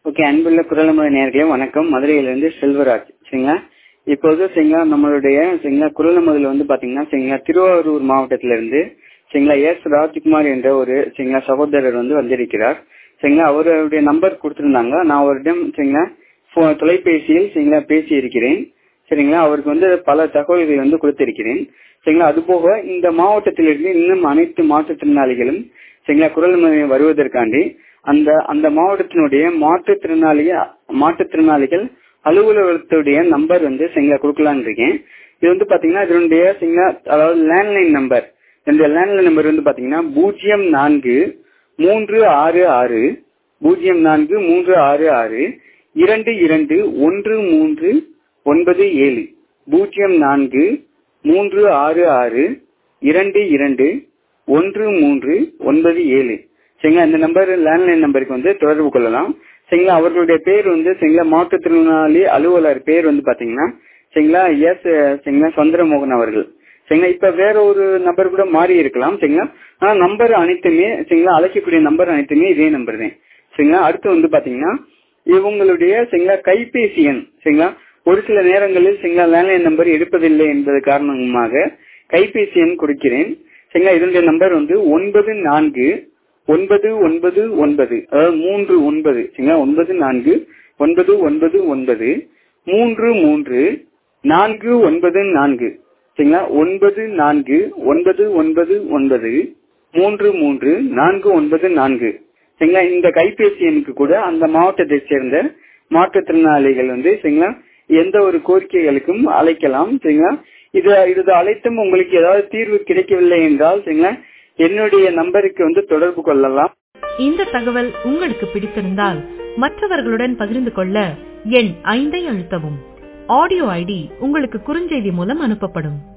okay அன்புள்ள குரலமுறை நேர்களே வணக்கம் மதுரையிலிருந்து செல்வராஜ் சரிங்களா இப்போது சரிங்களா நம்மளுடைய சரிங்களா குரலமுறையில் வந்து பாத்தீங்கன்னா சரிங்களா திருவாரூர் மாவட்டத்தில இருந்து சரிங்களா எஸ் ராஜ்குமார் என்ற ஒரு சரிங்களா சகோதரர் வந்து வந்திருக்கிறார் சரிங்களா அவருடைய நம்பர் கொடுத்திருந்தாங்க நான் அவரிடம் சரிங்களா போ- தொலைபேசியில் சரிங்களா பேசி இருக்கிறேன் சரிங்களா அவருக்கு வந்து பல தகவல்களை வந்து கொடுத்திருக்கிறேன் சரிங்களா அதுபோக இந்த மாவட்டத்திலிருந்து இன்னும் அனைத்து மாற்றுத்திறனாளிகளும் சரிங்களா குரல் முறை வருவதற்காண்டி அந்த அந்த மாவட்டத்தினுடைய மாற்றுத்திறனாளிக மாற்றுத்திறனாளிகள் அலுவலகத்துடைய நம்பர் வந்து சரிங்களா கொடுக்கலான்னு இருக்கேன் இது வந்து பாத்தீங்கன்னா இதனுடைய சரிங்களா அதாவது லேண்ட்லைன் நம்பர் இந்த லேண்ட்லைன் நம்பர் வந்து பாத்தீங்கன்னா பூஜ்ஜியம் நான்கு மூன்று ஆறு ஆறு பூஜ்ஜியம் நான்கு மூன்று ஆறு ஆறு இரண்டு இரண்டு ஒன்று மூன்று ஒன்பது ஏழு பூஜ்ஜியம் நான்கு மூன்று ஆறு ஆறு இரண்டு இரண்டு ஒன்று மூன்று ஒன்பது ஏழு சரிங்களா இந்த நம்பர் லேண்ட்லைன் நம்பருக்கு வந்து தொடர்பு கொள்ளலாம் சரிங்களா அவர்களுடைய பேர் வந்து சரிங்களா மாற்றுத்திறனாளி அலுவலர் பேர் வந்து பாத்தீங்கன்னா சரிங்களா எஸ் சரிங்களா சந்திரமோகன் அவர்கள் சரிங்களா இப்ப வேற ஒரு நம்பர் கூட மாறி இருக்கலாம் சரிங்களா ஆனா நம்பர் அனைத்துமே சரிங்களா அழைக்கக்கூடிய நம்பர் அனைத்துமே இதே நம்பர் தான் சரிங்களா அடுத்து வந்து பாத்தீங்கன்னா இவங்களுடைய சரிங்களா கைபேசி எண் சரிங்களா ஒரு சில நேரங்களில் சரிங்களா லேண்ட்லைன் நம்பர் எடுப்பதில்லை என்பது காரணமாக கைபேசி எண் கொடுக்கிறேன் சரிங்களா இதனுடைய நம்பர் வந்து ஒன்பது நான்கு ஒன்பது ஒன்பது ஒன்பது அதாவது மூன்று ஒன்பது சரிங்களா ஒன்பது நான்கு ஒன்பது ஒன்பது ஒன்பது மூன்று மூன்று நான்கு ஒன்பது நான்கு சரிங்களா ஒன்பது நான்கு ஒன்பது ஒன்பது ஒன்பது மூன்று மூன்று நான்கு ஒன்பது நான்கு சரிங்களா இந்த கைபேசி எண்ணுக்கு கூட அந்த மாவட்டத்தை சேர்ந்த மாற்றுத்திறனாளிகள் வந்து சரிங்களா எந்த ஒரு கோரிக்கைகளுக்கும் அழைக்கலாம் சரிங்களா இது இது அழைத்தும் உங்களுக்கு ஏதாவது தீர்வு கிடைக்கவில்லை என்றால் சரிங்களா என்னுடைய நம்பருக்கு வந்து தொடர்பு கொள்ளலாம் இந்த தகவல் உங்களுக்கு பிடித்திருந்தால் மற்றவர்களுடன் பகிர்ந்து கொள்ள எண் ஐந்தை அழுத்தவும் ஆடியோ ஐடி உங்களுக்கு குறுஞ்செய்தி மூலம் அனுப்பப்படும்